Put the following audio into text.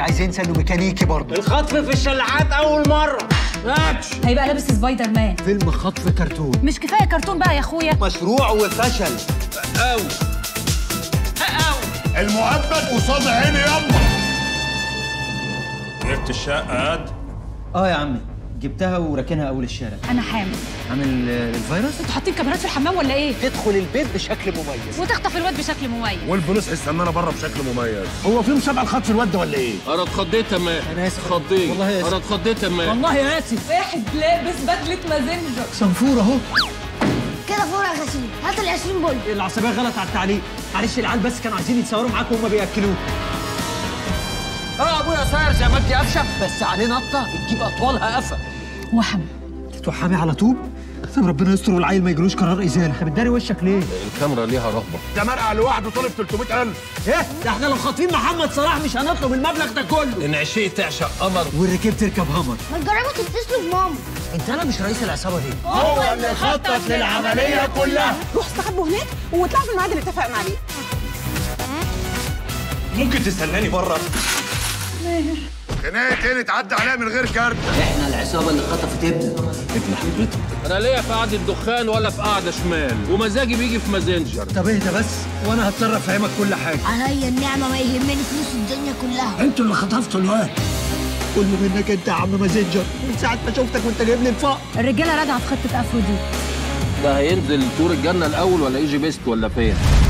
عايز ينسى انه ميكانيكي برضه الخطف في الشلاحات اول مره اكشن هيبقى لابس سبايدر مان فيلم خطف كرتون مش كفايه كرتون بقى يا اخويا مشروع وفشل قوي المؤبد قصاد عيني يما جبت الشقة قد اه يا عمي جبتها وراكنها اول الشارع انا حامل عامل آه، الفيروس انتوا حاطين كاميرات في الحمام ولا ايه تدخل البيت بشكل مميز وتخطف الواد بشكل مميز والبوليس هيستنانا بره بشكل مميز هو في مسابقة لخطف الواد ولا ايه؟ انا اتخضيت تمام أنا آسف. اتخضيت والله آسف. انا اتخضيت تمام والله اسف واحد لابس بدله مازنجر صنفور اهو كده فورة يا غسيل هات ال 20 بول العصبيه غلط على التعليق معلش العيال بس كانوا عايزين يتصوروا معاك وهم بياكلوك اه ابويا صاير زي ما انت قفشه بس عليه نطه بتجيب اطولها قفا وحم تتوحمي على طوب طب ربنا يستر والعيل ما يجيلوش قرار ازاله انت بتداري وشك ليه؟ الكاميرا ليها رهبه ده مرقع لوحده طالب 300000 ايه ده احنا لو خاطفين محمد صلاح مش هنطلب المبلغ ده كله ان عشيت تعشق قمر والركاب تركب همر ما تجربوا تتصلوا بماما انت انا مش رئيس العصابه دي هو اللي خطط للعمليه كلها روح استخبوا هناك واطلعوا في الميعاد اللي اتفقنا عليه ممكن تستناني بره خناقه تاني تعدي عليها من غير كارت احنا العصابه اللي خطفت ابنك ابن حضرتك انا ليا في قعده دخان ولا في قعده شمال ومزاجي بيجي في مازنجر طب اهدى بس وانا هضطر افهمك كل حاجه عليا النعمة ما يهمني فلوس الدنيا كلها انتوا اللي خطفتوا الواد كله منك انت يا عم مازنجر من ساعه ما شفتك وانت جايب لي الفقر الرجاله راجعه في خطه افروديت ده هينزل طور الجنه الاول ولا يجي بيست ولا فين